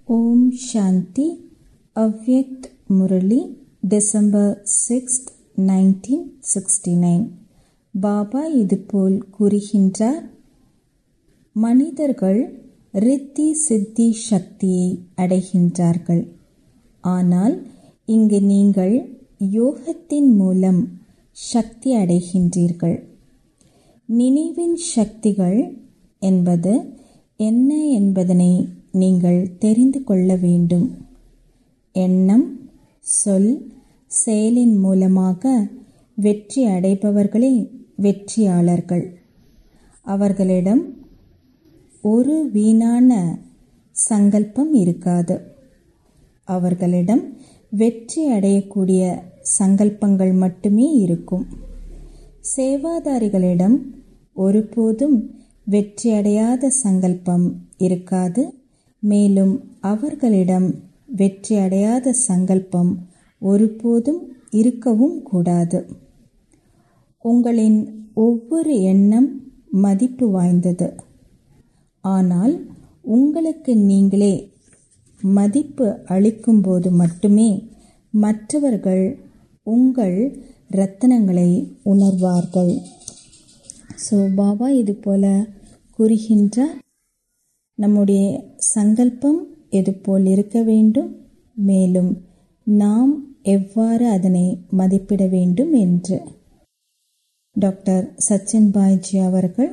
ஓம் Shanti Avyakt Murli December sixth nineteen sixty nine Baba இதுபோல் கூறுகின்றார் மனிதர்கள் ரித்தி சித்தி சக்தியை அடைகின்றார்கள் ஆனால் இங்கு நீங்கள் யோகத்தின் மூலம் சக்தி அடைகின்றீர்கள் நினைவின் சக்திகள் என்பது என்ன என்பதனை நீங்கள் தெரிந்து கொள்ள வேண்டும் எண்ணம் சொல் செயலின் மூலமாக வெற்றி அடைபவர்களே வெற்றியாளர்கள் அவர்களிடம் ஒரு வீணான சங்கல்பம் இருக்காது அவர்களிடம் வெற்றி அடையக்கூடிய சங்கல்பங்கள் மட்டுமே இருக்கும் சேவாதாரிகளிடம் ஒருபோதும் வெற்றியடையாத சங்கல்பம் இருக்காது மேலும் அவர்களிடம் வெற்றியடையாத சங்கல்பம் ஒருபோதும் இருக்கவும் கூடாது உங்களின் ஒவ்வொரு எண்ணம் மதிப்பு வாய்ந்தது ஆனால் உங்களுக்கு நீங்களே மதிப்பு அளிக்கும்போது மட்டுமே மற்றவர்கள் உங்கள் ரத்தனங்களை உணர்வார்கள் ஸோ பாபா இது போல கூறுகின்றார் நம்முடைய சங்கல்பம் இது போல் இருக்க வேண்டும் மேலும் நாம் எவ்வாறு அதனை மதிப்பிட வேண்டும் என்று டாக்டர் சச்சின் பாய்ஜி அவர்கள்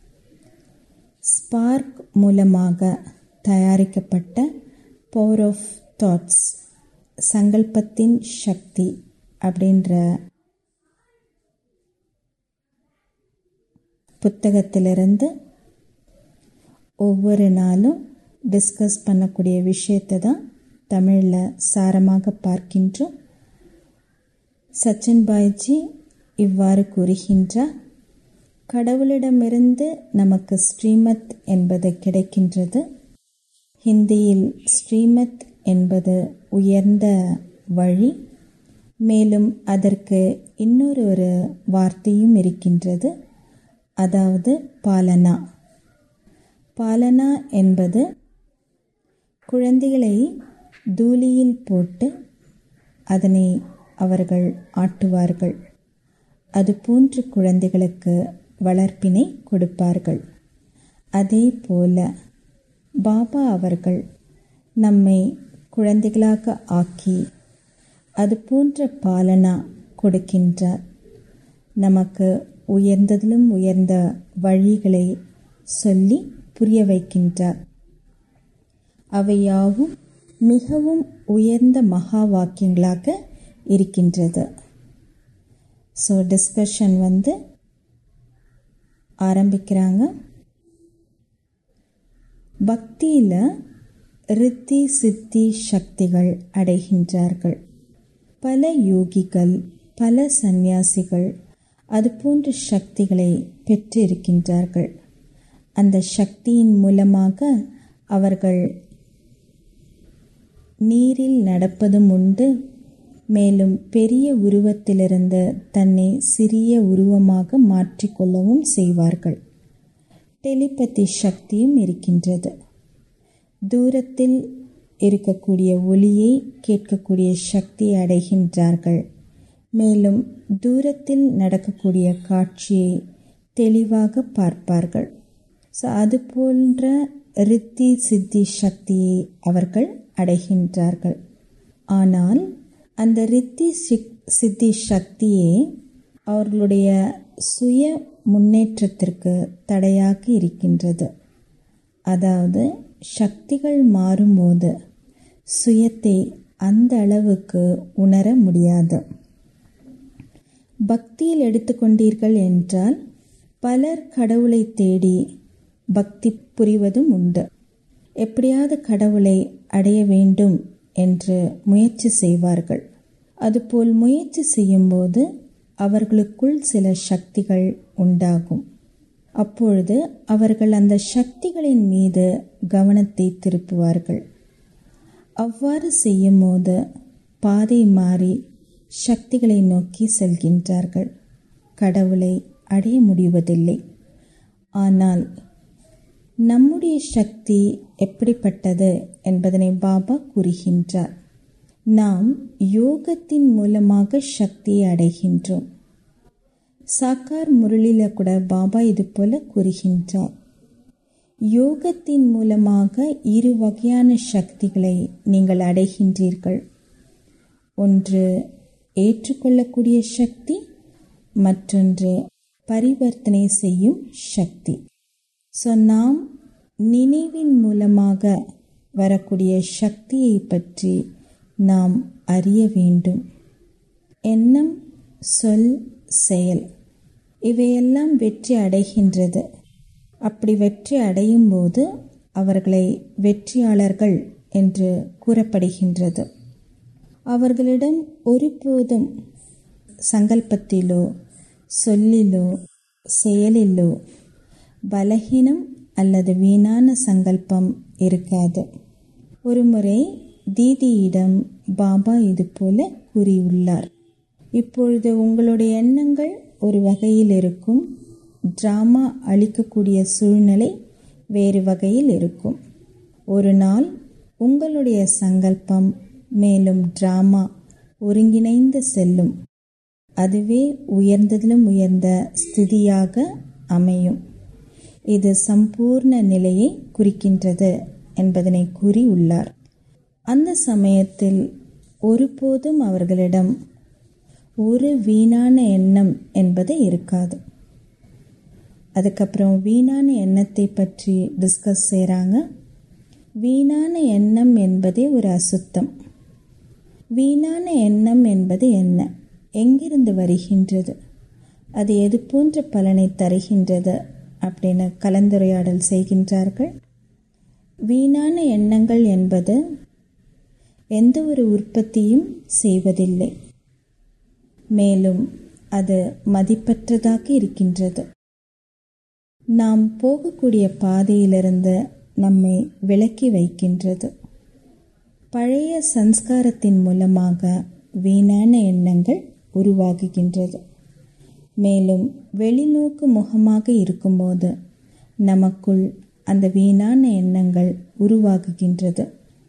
ஸ்பார்க் மூலமாக தயாரிக்கப்பட்ட பவர் ஆஃப் தாட்ஸ் சங்கல்பத்தின் சக்தி அப்படின்ற புத்தகத்திலிருந்து ஒவ்வொரு நாளும் டிஸ்கஸ் பண்ணக்கூடிய விஷயத்தை தான் தமிழில் சாரமாக பார்க்கின்றோம் சச்சின் பாய்ஜி இவ்வாறு கூறுகின்றார் கடவுளிடமிருந்து நமக்கு ஸ்ரீமத் என்பது கிடைக்கின்றது ஹிந்தியில் ஸ்ரீமத் என்பது உயர்ந்த வழி மேலும் அதற்கு இன்னொரு ஒரு வார்த்தையும் இருக்கின்றது அதாவது பாலனா பாலனா என்பது குழந்தைகளை தூளியில் போட்டு அதனை அவர்கள் ஆட்டுவார்கள் அதுபோன்று குழந்தைகளுக்கு வளர்ப்பினை கொடுப்பார்கள் அதே போல பாபா அவர்கள் நம்மை குழந்தைகளாக ஆக்கி அது போன்ற பாலனா கொடுக்கின்றார் நமக்கு உயர்ந்ததிலும் உயர்ந்த வழிகளை சொல்லி புரிய வைக்கின்றார் அவையாவும் மிகவும் உயர்ந்த மகா வாக்கியங்களாக இருக்கின்றது ஸோ டிஸ்கஷன் வந்து ஆரம்பிக்கிறாங்க பக்தியில் ரித்தி சித்தி சக்திகள் அடைகின்றார்கள் பல யோகிகள் பல சந்நியாசிகள் அது போன்ற சக்திகளை பெற்றிருக்கின்றார்கள் அந்த சக்தியின் மூலமாக அவர்கள் நீரில் நடப்பதும் உண்டு மேலும் பெரிய உருவத்திலிருந்து தன்னை சிறிய உருவமாக மாற்றிக்கொள்ளவும் செய்வார்கள் டெலிபதி சக்தியும் இருக்கின்றது தூரத்தில் இருக்கக்கூடிய ஒளியை கேட்கக்கூடிய சக்தியை அடைகின்றார்கள் மேலும் தூரத்தில் நடக்கக்கூடிய காட்சியை தெளிவாக பார்ப்பார்கள் ஸோ அது போன்ற ரித்தி சித்தி சக்தியை அவர்கள் அடைகின்றார்கள் ஆனால் அந்த ரித்தி சித்தி சக்தியே அவர்களுடைய சுய முன்னேற்றத்திற்கு தடையாக இருக்கின்றது அதாவது சக்திகள் மாறும்போது சுயத்தை அந்த அளவுக்கு உணர முடியாது பக்தியில் எடுத்துக்கொண்டீர்கள் என்றால் பலர் கடவுளை தேடி பக்தி புரிவதும் உண்டு எப்படியாவது கடவுளை அடைய வேண்டும் என்று முயற்சி செய்வார்கள் அதுபோல் முயற்சி செய்யும்போது அவர்களுக்குள் சில சக்திகள் உண்டாகும் அப்பொழுது அவர்கள் அந்த சக்திகளின் மீது கவனத்தை திருப்புவார்கள் அவ்வாறு செய்யும்போது பாதை மாறி சக்திகளை நோக்கி செல்கின்றார்கள் கடவுளை அடைய முடிவதில்லை ஆனால் நம்முடைய சக்தி எப்படிப்பட்டது என்பதனை பாபா கூறுகின்றார் நாம் யோகத்தின் மூலமாக சக்தியை அடைகின்றோம் சாக்கார் முரளில கூட பாபா இது போல கூறுகின்றார் யோகத்தின் மூலமாக இரு வகையான சக்திகளை நீங்கள் அடைகின்றீர்கள் ஒன்று ஏற்றுக்கொள்ளக்கூடிய சக்தி மற்றொன்று பரிவர்த்தனை செய்யும் சக்தி ஸோ நாம் நினைவின் மூலமாக வரக்கூடிய சக்தியை பற்றி நாம் அறிய வேண்டும் எண்ணம் சொல் செயல் இவையெல்லாம் வெற்றி அடைகின்றது அப்படி வெற்றி அடையும் போது அவர்களை வெற்றியாளர்கள் என்று கூறப்படுகின்றது அவர்களிடம் ஒருபோதும் சங்கல்பத்திலோ சொல்லிலோ செயலிலோ பலகீனம் அல்லது வீணான சங்கல்பம் இருக்காது ஒருமுறை தீதியிடம் பாபா இது போல கூறியுள்ளார் இப்பொழுது உங்களுடைய எண்ணங்கள் ஒரு வகையில் இருக்கும் டிராமா அளிக்கக்கூடிய சூழ்நிலை வேறு வகையில் இருக்கும் ஒரு நாள் உங்களுடைய சங்கல்பம் மேலும் டிராமா ஒருங்கிணைந்து செல்லும் அதுவே உயர்ந்ததிலும் உயர்ந்த ஸ்திதியாக அமையும் இது சம்பூர்ண நிலையை குறிக்கின்றது என்பதனை கூறி உள்ளார் அந்த சமயத்தில் ஒருபோதும் அவர்களிடம் ஒரு வீணான எண்ணம் என்பது இருக்காது அதுக்கப்புறம் வீணான எண்ணத்தை பற்றி டிஸ்கஸ் செய்கிறாங்க வீணான எண்ணம் என்பதே ஒரு அசுத்தம் வீணான எண்ணம் என்பது என்ன எங்கிருந்து வருகின்றது அது எது போன்ற பலனை தருகின்றது அப்படின்னு கலந்துரையாடல் செய்கின்றார்கள் வீணான எண்ணங்கள் என்பது எந்த ஒரு உற்பத்தியும் செய்வதில்லை மேலும் அது மதிப்பற்றதாக இருக்கின்றது நாம் போகக்கூடிய பாதையிலிருந்து நம்மை விலக்கி வைக்கின்றது பழைய சன்ஸ்காரத்தின் மூலமாக வீணான எண்ணங்கள் உருவாகுகின்றது மேலும் வெளிநோக்கு முகமாக இருக்கும்போது நமக்குள் அந்த வீணான எண்ணங்கள் உருவாகுகின்றது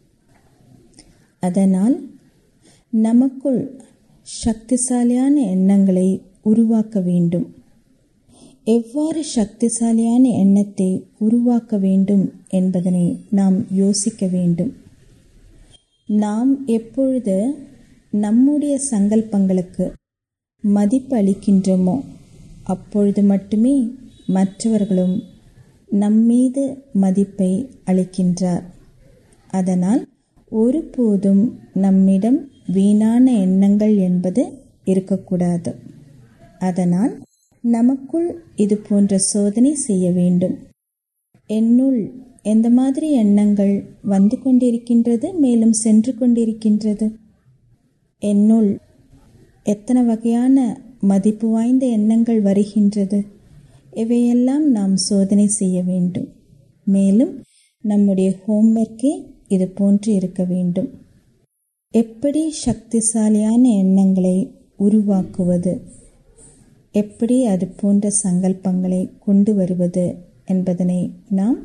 அதனால் நமக்குள் சக்திசாலியான எண்ணங்களை உருவாக்க வேண்டும் எவ்வாறு சக்திசாலியான எண்ணத்தை உருவாக்க வேண்டும் என்பதனை நாம் யோசிக்க வேண்டும் நாம் எப்பொழுது நம்முடைய சங்கல்பங்களுக்கு மதிப்பு அளிக்கின்றோமோ அப்பொழுது மட்டுமே மற்றவர்களும் நம்மீது மதிப்பை அளிக்கின்றார் அதனால் ஒருபோதும் நம்மிடம் வீணான எண்ணங்கள் என்பது இருக்கக்கூடாது அதனால் நமக்குள் இது போன்ற சோதனை செய்ய வேண்டும் என்னுள் எந்த மாதிரி எண்ணங்கள் வந்து கொண்டிருக்கின்றது மேலும் சென்று கொண்டிருக்கின்றது என்னுள் எத்தனை வகையான மதிப்பு வாய்ந்த எண்ணங்கள் வருகின்றது இவையெல்லாம் நாம் சோதனை செய்ய வேண்டும் மேலும் நம்முடைய ஹோம்ஒர்க்கே இது போன்று இருக்க வேண்டும் எப்படி சக்திசாலியான எண்ணங்களை உருவாக்குவது எப்படி அது போன்ற சங்கல்பங்களை கொண்டு வருவது என்பதனை நாம்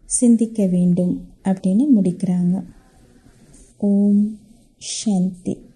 சிந்திக்க வேண்டும் அப்படின்னு முடிக்கிறாங்க ஓம் சாந்தி